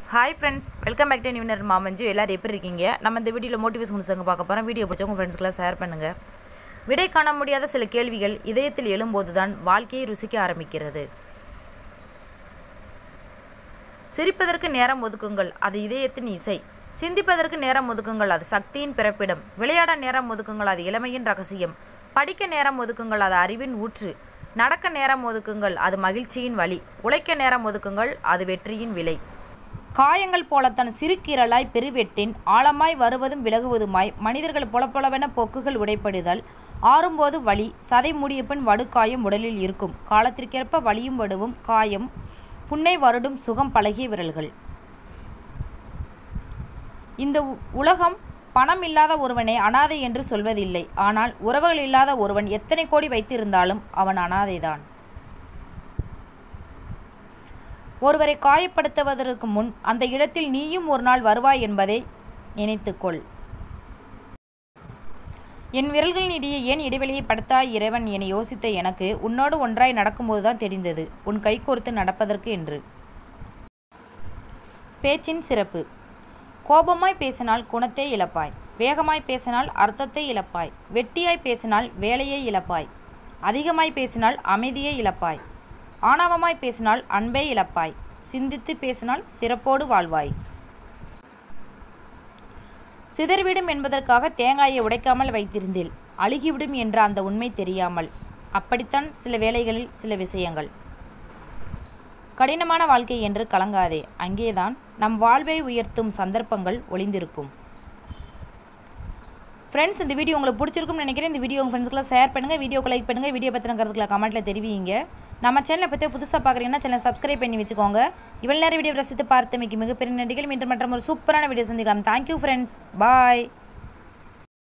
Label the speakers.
Speaker 1: hi friends welcome back to நியூனர் மாமஞ்சு எல்லோரும் எப்படி இருக்கீங்க நம்ம இந்த வீடியோவில் மோட்டிவேஷன் முடிச்சவங்க பார்க்க போகிறோம் வீடியோ பிடிச்சவங்க ஃப்ரெண்ட்ஸ்க்கெல்லாம் ஷேர் பண்ணுங்கள் விடை காண முடியாத சில கேள்விகள் இதயத்தில் எழும்போது தான் வாழ்க்கையை ருசிக்க ஆரம்பிக்கிறது சிரிப்பதற்கு நேரம் ஒதுக்குங்கள் அது இதயத்தின் இசை சிந்திப்பதற்கு நேரம் ஒதுக்குங்கள் அது சக்தியின் பிறப்பிடம் விளையாட நேரம் ஒதுக்குங்கள் அது இளமையின் ரகசியம் படிக்க நேரம் ஒதுக்குங்கள் அது அறிவின் ஊற்று நடக்க நேரம் ஒதுக்குங்கள் அது மகிழ்ச்சியின் வழி உழைக்க நேரம் ஒதுக்குங்கள் அது வெற்றியின் விலை காயங்கள் போலத்தான் சிறுகீரலாய் பெருவெட்டின் ஆழமாய் வருவதும் விலகுவதுமாய் மனிதர்கள் பொலப்பொலவென பொக்குகள் உடைப்படுதல் ஆறும்போது வலி சதை மூடிய பின் வடுக்காயம் உடலில் இருக்கும் காலத்திற்கேற்ப வலியும் வடுவும் காயம் புன்னை வருடும் சுகம் பழகிய விரல்கள் இந்த உ- உலகம் பணம் இல்லாத ஒருவனை அனாதை என்று சொல்வதில்லை ஆனால் உறவுகள் இல்லாத ஒருவன் எத்தனை கோடி வைத்திருந்தாலும் அவன் அனாதைதான் ஒருவரை காயப்படுத்துவதற்கு முன் அந்த இடத்தில் நீயும் ஒரு நாள் வருவாய் என்பதை நினைத்துக்கொள் என் விரல்களின் இடையே ஏன் இடைவெளியை படுத்தாய் இறைவன் என யோசித்த எனக்கு உன்னோடு ஒன்றாய் நடக்கும்போதுதான் தெரிந்தது உன் கைகோர்த்து நடப்பதற்கு என்று பேச்சின் சிறப்பு கோபமாய் பேசினால் குணத்தை இழப்பாய் வேகமாய் பேசினால் அர்த்தத்தை இழப்பாய் வெட்டியாய் பேசினால் வேலையை இழப்பாய் அதிகமாய் பேசினால் அமைதியை இழப்பாய் ஆணவமாய் பேசினால் அன்பை இழப்பாய் சிந்தித்து பேசினால் சிறப்போடு வாழ்வாய் சிதறிவிடும் என்பதற்காக தேங்காயை உடைக்காமல் வைத்திருந்தேன் அழுகிவிடும் என்ற அந்த உண்மை தெரியாமல் அப்படித்தான் சில வேளைகளில் சில விஷயங்கள் கடினமான வாழ்க்கை என்று கலங்காதே அங்கேதான் நம் வாழ்வை உயர்த்தும் சந்தர்ப்பங்கள் ஒளிந்திருக்கும் ஃப்ரெண்ட்ஸ் இந்த வீடியோ உங்களுக்கு பிடிச்சிருக்கும்னு நினைக்கிறேன் இந்த வீடியோ உங்கள் ஃப்ரெண்ட்ஸ்க்குலாம் ஷேர் பண்ணுங்கள் வீடியோக்கு லைக் பண்ணுங்கள் வீடியோ பற்றின கருத்துக்களை கமெண்ட்டில் தெரிவிங்க நம்ம சேனலை பற்றி புதுசாக பார்க்குறீங்கன்னா சேனலை சப்ஸ்கிரைப் பண்ணி வச்சுக்கோங்க இவ்வளோ நேரம் வீடியோ ரசித்து பார்த்தமைக்கு மிகப்பெரிய நன்றிகள் மீண்டும் மற்றும் ஒரு சூப்பரான வீடியோ சந்திக்கலாம் தேங்க்யூ ஃப்ரெண்ட்ஸ் பாய்